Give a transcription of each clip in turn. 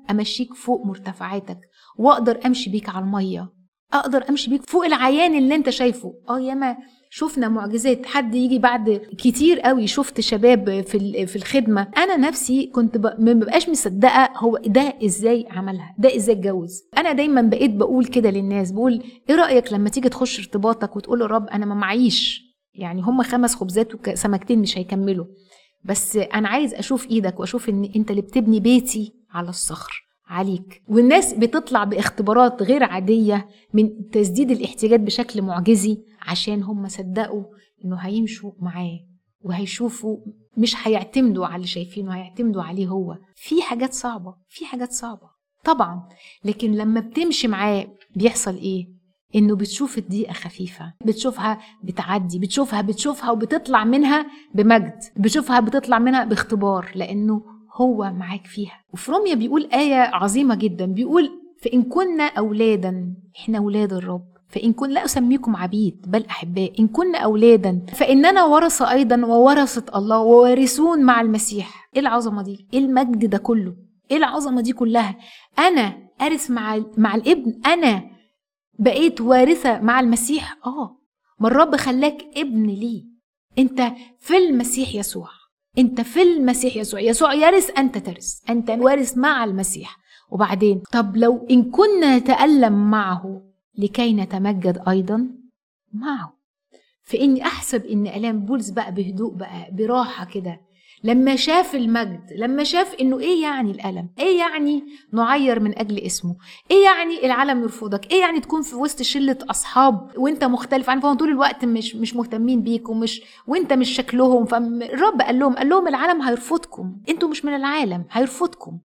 امشيك فوق مرتفعاتك واقدر امشي بيك على الميه اقدر امشي بيك فوق العيان اللي انت شايفه اه ياما شفنا معجزات حد يجي بعد كتير قوي شفت شباب في في الخدمه انا نفسي كنت ما ببقاش مصدقه هو ده ازاي عملها ده ازاي اتجوز انا دايما بقيت بقول كده للناس بقول ايه رايك لما تيجي تخش ارتباطك وتقول له رب انا ما معيش يعني هم خمس خبزات وسمكتين مش هيكملوا بس انا عايز اشوف ايدك واشوف ان انت اللي بتبني بيتي على الصخر عليك والناس بتطلع باختبارات غير عادية من تسديد الاحتياجات بشكل معجزي عشان هم صدقوا انه هيمشوا معاه وهيشوفوا مش هيعتمدوا على اللي شايفينه هيعتمدوا عليه هو في حاجات صعبة في حاجات صعبة طبعا لكن لما بتمشي معاه بيحصل ايه انه بتشوف الضيقه خفيفه بتشوفها بتعدي بتشوفها بتشوفها وبتطلع منها بمجد بتشوفها بتطلع منها باختبار لانه هو معاك فيها وفي روميا بيقول آية عظيمة جدا بيقول فإن كنا أولادا إحنا أولاد الرب فإن كن لا أسميكم عبيد بل أحباء إن كنا أولادا فإننا ورثة أيضا وورثة الله ووارثون مع المسيح إيه العظمة دي؟ إيه المجد ده كله؟ إيه العظمة دي كلها؟ أنا أرث مع مع الابن أنا بقيت وارثة مع المسيح آه ما الرب خلاك ابن ليه أنت في المسيح يسوع انت في المسيح يسوع يسوع يرث انت ترث انت وارث مع المسيح وبعدين طب لو ان كنا نتالم معه لكي نتمجد ايضا معه فاني احسب ان الام بولس بقى بهدوء بقى براحه كده لما شاف المجد لما شاف انه ايه يعني الالم ايه يعني نعير من اجل اسمه ايه يعني العالم يرفضك ايه يعني تكون في وسط شله اصحاب وانت مختلف عنهم طول الوقت مش مش مهتمين بيك ومش وانت مش شكلهم فالرب قال لهم قال لهم العالم هيرفضكم انتوا مش من العالم هيرفضكم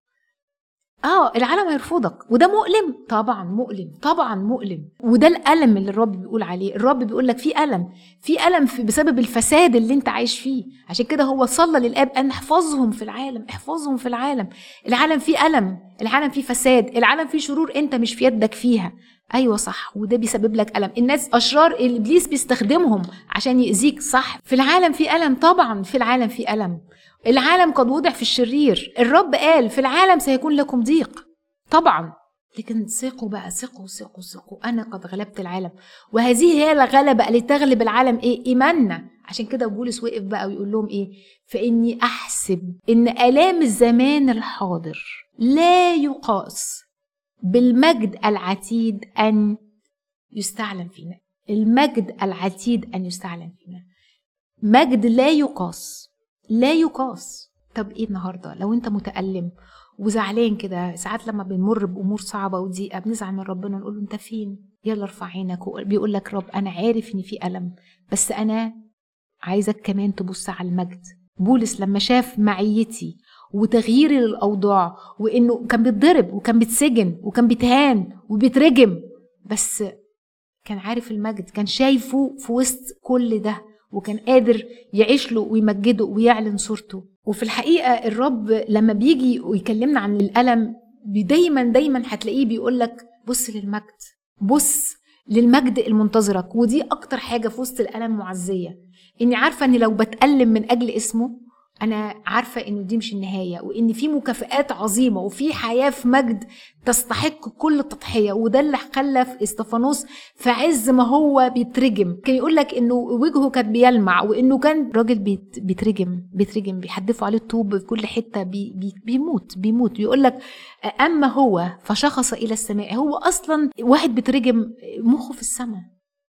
اه العالم هيرفضك وده مؤلم طبعا مؤلم طبعا مؤلم وده الالم اللي الرب بيقول عليه الرب بيقول لك في الم في الم في بسبب الفساد اللي انت عايش فيه عشان كده هو صلى للاب ان احفظهم في العالم احفظهم في العالم العالم فيه الم العالم فيه فساد العالم فيه شرور انت مش في يدك فيها ايوه صح وده بيسبب لك الم الناس اشرار ابليس بيستخدمهم عشان ياذيك صح في العالم في الم طبعا في العالم في الم العالم قد وضع في الشرير الرب قال في العالم سيكون لكم ضيق طبعا لكن ثقوا بقى ثقوا ثقوا ثقوا انا قد غلبت العالم وهذه هي الغلبه اللي تغلب العالم ايه ايماننا عشان كده بولس وقف بقى ويقول لهم ايه فاني احسب ان الام الزمان الحاضر لا يقاس بالمجد العتيد ان يستعلن فينا المجد العتيد ان يستعلن فينا مجد لا يقاس لا يقاس طب ايه النهارده لو انت متألم وزعلان كده ساعات لما بنمر بامور صعبه وضيقه بنزعل من ربنا نقول له انت فين يلا ارفع عينك بيقول لك رب انا عارف ان في الم بس انا عايزك كمان تبص على المجد بولس لما شاف معيتي وتغييري للاوضاع وانه كان بيتضرب وكان بيتسجن وكان بيتهان وبيترجم بس كان عارف المجد كان شايفه في وسط كل ده وكان قادر يعيش له ويمجده ويعلن صورته وفي الحقيقة الرب لما بيجي ويكلمنا عن الألم دايما دايما هتلاقيه بيقول لك بص للمجد بص للمجد المنتظرك ودي أكتر حاجة في وسط الألم معزية إني عارفة إني لو بتألم من أجل اسمه انا عارفه انه دي مش النهايه وان في مكافئات عظيمه وفي حياه في مجد تستحق كل التضحيه وده اللي خلى في استفانوس في عز ما هو بيترجم كان يقول لك انه وجهه كان بيلمع وانه كان راجل بيت بيترجم بيترجم بيحدفوا عليه الطوب في كل حته بي بي بيموت بيموت يقول لك اما هو فشخص الى السماء هو اصلا واحد بيترجم مخه في السماء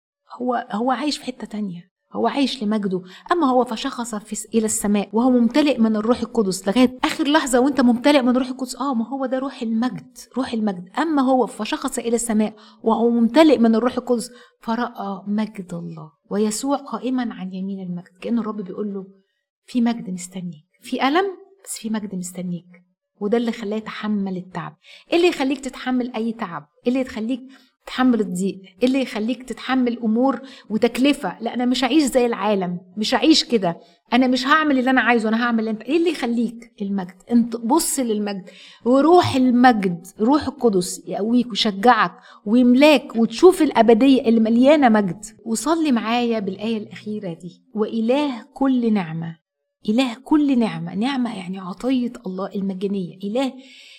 هو هو عايش في حته تانية هو عايش لمجده اما هو فشخص في الى السماء وهو ممتلئ من الروح القدس لغايه اخر لحظه وانت ممتلئ من الروح القدس اه ما هو ده روح المجد روح المجد اما هو فشخص الى السماء وهو ممتلئ من الروح القدس فراى مجد الله ويسوع قائما عن يمين المجد كان الرب بيقول له في مجد مستنيك في الم بس في مجد مستنيك وده اللي خلاه يتحمل التعب ايه اللي يخليك تتحمل اي تعب ايه اللي تخليك تحمل الضيق ايه اللي يخليك تتحمل امور وتكلفه لا انا مش هعيش زي العالم مش هعيش كده انا مش هعمل اللي انا عايزه انا هعمل اللي انت ايه اللي يخليك المجد انت بص للمجد وروح المجد روح القدس يقويك ويشجعك ويملاك وتشوف الابديه اللي مليانه مجد وصلي معايا بالايه الاخيره دي واله كل نعمه اله كل نعمه نعمه يعني عطيه الله المجانيه اله